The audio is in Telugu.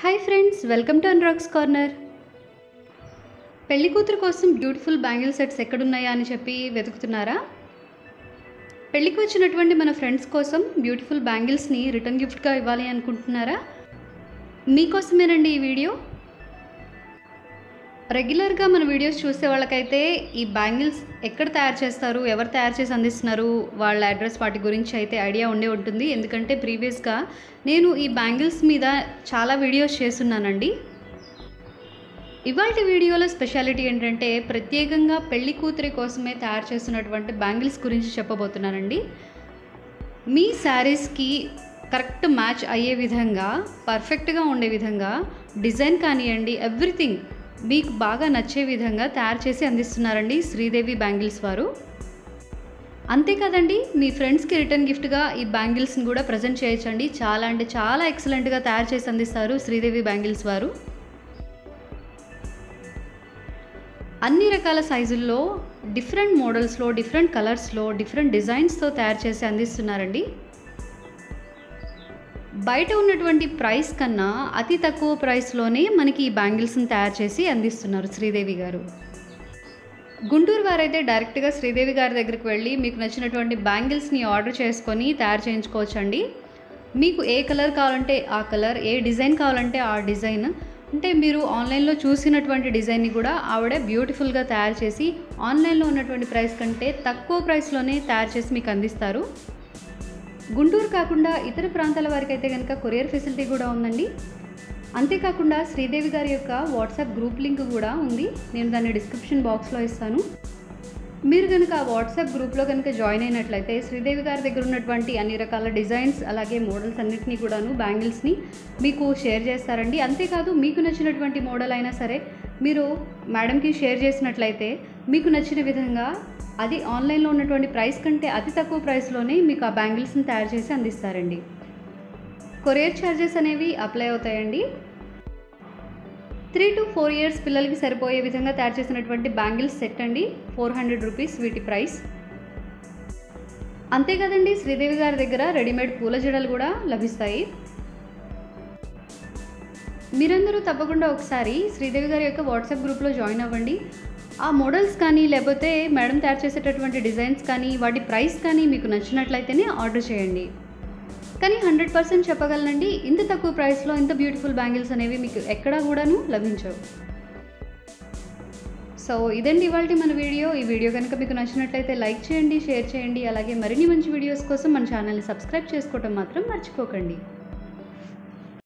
hi friends welcome to Anrox corner పెళ్లి కూతురు కోసం బ్యూటిఫుల్ బ్యాంగిల్ సెట్స్ ఎక్కడున్నాయా అని చెప్పి వెతుకుతున్నారా పెళ్ళికి వచ్చినటువంటి మన ఫ్రెండ్స్ కోసం బ్యూటిఫుల్ బ్యాంగిల్స్ని రిటర్న్ గిఫ్ట్గా ఇవ్వాలి అనుకుంటున్నారా మీకోసమేనండి ఈ వీడియో రెగ్యులర్గా మన వీడియోస్ చూసే వాళ్ళకైతే ఈ బ్యాంగిల్స్ ఎక్కడ తయారు చేస్తారు ఎవరు తయారు చేసి అందిస్తున్నారు వాళ్ళ అడ్రస్ వాటి గురించి అయితే ఐడియా ఉండే ఉంటుంది ఎందుకంటే ప్రీవియస్గా నేను ఈ బ్యాంగిల్స్ మీద చాలా వీడియోస్ చేస్తున్నానండి ఇవాళ వీడియోలో స్పెషాలిటీ ఏంటంటే ప్రత్యేకంగా పెళ్లి కూతురి కోసమే తయారు చేస్తున్నటువంటి బ్యాంగిల్స్ గురించి చెప్పబోతున్నానండి మీ శారీస్కి కరెక్ట్ మ్యాచ్ అయ్యే విధంగా పర్ఫెక్ట్గా ఉండే విధంగా డిజైన్ కానివ్వండి ఎవ్రీథింగ్ మీకు బాగా నచ్చే విధంగా తయారు చేసి అందిస్తున్నారండి శ్రీదేవి బ్యాంగిల్స్ వారు అంతేకాదండి మీ ఫ్రెండ్స్కి రిటర్న్ గిఫ్ట్గా ఈ బ్యాంగిల్స్ని కూడా ప్రజెంట్ చేయొచ్చండి చాలా అంటే చాలా ఎక్సలెంట్గా తయారు చేసి అందిస్తారు శ్రీదేవి బ్యాంగిల్స్ వారు అన్ని రకాల సైజుల్లో డిఫరెంట్ మోడల్స్లో డిఫరెంట్ కలర్స్లో డిఫరెంట్ డిజైన్స్తో తయారు చేసి అందిస్తున్నారండి బయట ఉన్నటువంటి ప్రైస్ కన్నా అతి తక్కువ ప్రైస్లోనే మనకి ఈ బ్యాంగిల్స్ని తయారు చేసి అందిస్తున్నారు శ్రీదేవి గారు గుంటూరు వారైతే డైరెక్ట్గా శ్రీదేవి గారి దగ్గరికి వెళ్ళి మీకు నచ్చినటువంటి బ్యాంగిల్స్ని ఆర్డర్ చేసుకొని తయారు చేయించుకోవచ్చండి మీకు ఏ కలర్ కావాలంటే ఆ కలర్ ఏ డిజైన్ కావాలంటే ఆ డిజైన్ అంటే మీరు ఆన్లైన్లో చూసినటువంటి డిజైన్ని కూడా ఆవిడ బ్యూటిఫుల్గా తయారు చేసి ఆన్లైన్లో ఉన్నటువంటి ప్రైస్ కంటే తక్కువ ప్రైస్లోనే తయారు చేసి మీకు అందిస్తారు గుంటూరు కాకుండా ఇతర ప్రాంతాల వారికి అయితే కనుక కొరియర్ ఫెసిలిటీ కూడా ఉందండి అంతేకాకుండా శ్రీదేవి గారి యొక్క వాట్సాప్ గ్రూప్ లింక్ కూడా ఉంది నేను దాన్ని డిస్క్రిప్షన్ బాక్స్లో ఇస్తాను మీరు కనుక ఆ వాట్సాప్ గ్రూప్లో కనుక జాయిన్ అయినట్లయితే శ్రీదేవి గారి దగ్గర ఉన్నటువంటి అన్ని రకాల డిజైన్స్ అలాగే మోడల్స్ అన్నిటినీ కూడాను బ్యాంగిల్స్ని మీకు షేర్ చేస్తారండి అంతేకాదు మీకు నచ్చినటువంటి మోడల్ అయినా సరే మీరు మేడంకి షేర్ చేసినట్లయితే మీకు నచ్చిన విధంగా అది ఆన్లైన్లో ఉన్నటువంటి ప్రైస్ కంటే అతి తక్కువ ప్రైస్లోనే మీకు ఆ బ్యాంగిల్స్ని తయారు చేసి అందిస్తారండి కొరియర్ ఛార్జెస్ అనేవి అప్లై అవుతాయండి త్రీ టు ఫోర్ ఇయర్స్ పిల్లలకి సరిపోయే విధంగా తయారు చేసినటువంటి బ్యాంగిల్స్ సెట్ అండి ఫోర్ హండ్రెడ్ రూపీస్ వీటి ప్రైస్ అంతేకాదండి శ్రీదేవి గారి దగ్గర రెడీమేడ్ పూల జడలు కూడా లభిస్తాయి మీరందరూ తప్పకుండా ఒకసారి శ్రీదేవి గారి యొక్క వాట్సాప్ గ్రూప్లో జాయిన్ అవ్వండి ఆ మోడల్స్ కానీ లేకపోతే మేడం తయారు చేసేటటువంటి డిజైన్స్ కానీ వాటి ప్రైస్ కానీ మీకు నచ్చినట్లయితేనే ఆర్డర్ చేయండి కానీ హండ్రెడ్ పర్సెంట్ చెప్పగలనండి ఇంత తక్కువ ప్రైస్లో ఇంత బ్యూటిఫుల్ బ్యాంగిల్స్ అనేవి మీకు ఎక్కడా కూడాను లభించవు సో ఇదండి ఇవాళ మన వీడియో ఈ వీడియో కనుక మీకు నచ్చినట్లయితే లైక్ చేయండి షేర్ చేయండి అలాగే మరిన్ని మంచి వీడియోస్ కోసం మన ఛానల్ని సబ్స్క్రైబ్ చేసుకోవటం మాత్రం మర్చిపోకండి